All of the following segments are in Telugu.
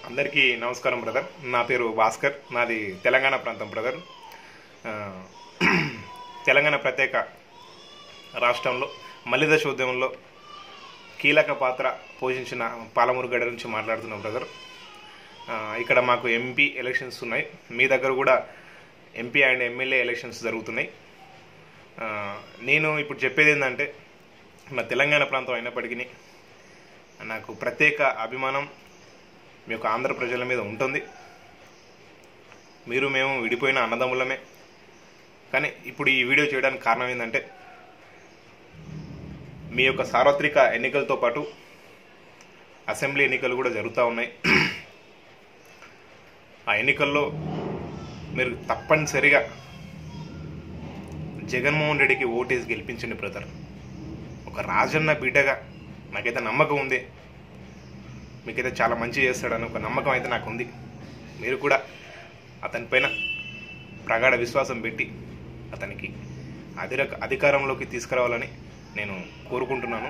అందరికీ నమస్కారం బ్రదర్ నా పేరు భాస్కర్ నాది తెలంగాణ ప్రాంతం బ్రదర్ ఆ, తెలంగాణ ప్రత్యేక రాష్ట్రంలో మలిదశ ఉద్యమంలో కీలక పాత్ర పోషించిన పాలమూరు గడ్డ నుంచి మాట్లాడుతున్నాం బ్రదర్ ఆ, ఇక్కడ మాకు ఎంపీ ఎలక్షన్స్ ఉన్నాయి మీ దగ్గర కూడా ఎంపీ అండ్ ఎమ్మెల్యే ఎలక్షన్స్ జరుగుతున్నాయి ఆ, నేను ఇప్పుడు చెప్పేది ఏంటంటే నా తెలంగాణ ప్రాంతం అయినప్పటికీ నాకు ప్రత్యేక అభిమానం మీ యొక్క ఆంధ్ర ప్రజల మీద ఉంటుంది మీరు మేము విడిపోయిన అన్నదమ్ములమే కానీ ఇప్పుడు ఈ వీడియో చేయడానికి కారణం ఏంటంటే మీ యొక్క సార్వత్రిక ఎన్నికలతో పాటు అసెంబ్లీ ఎన్నికలు కూడా జరుగుతూ ఉన్నాయి ఆ ఎన్నికల్లో మీరు తప్పనిసరిగా జగన్మోహన్ రెడ్డికి ఓటేసి గెలిపించండి బ్రదర్ ఒక రాజన్న బిడ్డగా నాకైతే నమ్మకం ఉంది మీకైతే చాలా మంచి చేస్తాడని ఒక నమ్మకం అయితే నాకు ఉంది మీరు కూడా అతనిపైన ప్రగాఢ విశ్వాసం పెట్టి అతనికి అధిర అధికారంలోకి తీసుకురావాలని నేను కోరుకుంటున్నాను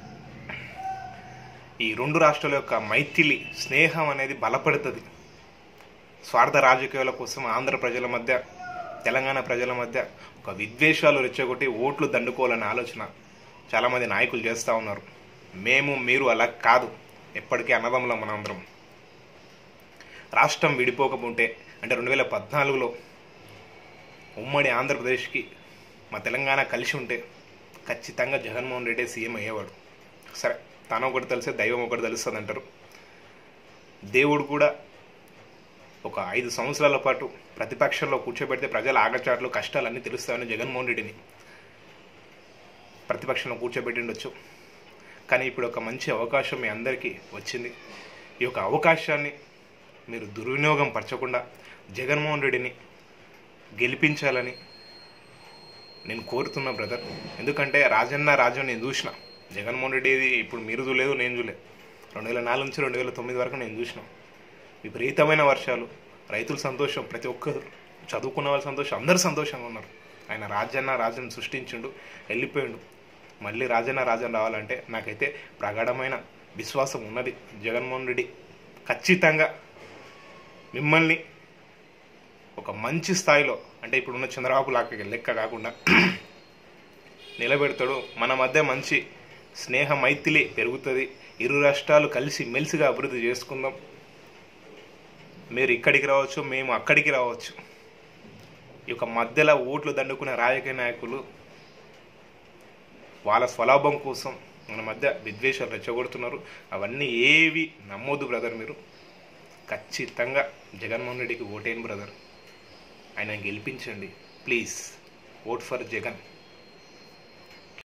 ఈ రెండు రాష్ట్రాల యొక్క మైథిలి స్నేహం అనేది బలపడుతుంది స్వార్థ రాజకీయాల కోసం ఆంధ్ర ప్రజల మధ్య తెలంగాణ ప్రజల మధ్య ఒక విద్వేషాలు రెచ్చగొట్టి ఓట్లు దండుకోవాలనే ఆలోచన చాలామంది నాయకులు చేస్తూ ఉన్నారు మేము మీరు అలా కాదు ఎప్పటికీ అన్నదమ్ములం మనందరం రాష్ట్రం విడిపోకపోతే అంటే రెండు వేల పద్నాలుగులో ఉమ్మడి ఆంధ్రప్రదేశ్కి మా తెలంగాణ కలిసి ఉంటే ఖచ్చితంగా జగన్మోహన్ రెడ్డి సీఎం అయ్యేవాడు సరే తను ఒకటి తెలిసే దైవం ఒకటి తెలుస్తుంది అంటారు దేవుడు కూడా ఒక ఐదు సంవత్సరాల పాటు ప్రతిపక్షంలో కూర్చోబెడితే ప్రజల ఆగచాట్లు కష్టాలన్నీ తెలుస్తాయని జగన్మోహన్ రెడ్డిని ప్రతిపక్షంలో కూర్చోబెట్టిండొచ్చు కానీ ఇప్పుడు ఒక మంచి అవకాశం మీ అందరికీ వచ్చింది ఈ యొక్క అవకాశాన్ని మీరు దుర్వినియోగం పరచకుండా జగన్మోహన్ రెడ్డిని గెలిపించాలని నేను కోరుతున్నా బ్రదర్ ఎందుకంటే రాజన్న రాజ్యం నేను చూసిన జగన్మోహన్ రెడ్డిది ఇప్పుడు మీరు చూడలేదు నేను చూడలేదు రెండు వేల నాలుగు నుంచి రెండు వేల తొమ్మిది వరకు నేను చూసిన విపరీతమైన వర్షాలు రైతుల సంతోషం ప్రతి ఒక్కరు చదువుకున్న వాళ్ళ సంతోషం అందరూ సంతోషంగా ఉన్నారు ఆయన రాజన్న రాజ్యం సృష్టించిండు వెళ్ళిపోయిండు మళ్ళీ రాజన్న రాజ్యం రావాలంటే నాకైతే ప్రగాఢమైన విశ్వాసం ఉన్నది జగన్మోహన్ రెడ్డి ఖచ్చితంగా మిమ్మల్ని ఒక మంచి స్థాయిలో అంటే ఇప్పుడున్న చంద్రబాబు లాక్క లెక్క కాకుండా నిలబెడతాడు మన మధ్య మంచి స్నేహ మైత్రి పెరుగుతుంది ఇరు రాష్ట్రాలు కలిసి మెలిసిగా అభివృద్ధి చేసుకుందాం మీరు ఇక్కడికి రావచ్చు మేము అక్కడికి రావచ్చు ఈ యొక్క మధ్యలో ఓట్లు దండుకునే రాజకీయ నాయకులు వాళ్ళ స్వలాభం కోసం మన మధ్య విద్వేషాలు రెచ్చగొడుతున్నారు అవన్నీ ఏవి నమ్మొద్దు బ్రదర్ మీరు ఖచ్చితంగా జగన్మోహన్ రెడ్డికి ఓటేయండి బ్రదర్ ఆయన గెలిపించండి ప్లీజ్ ఓట్ ఫర్ జగన్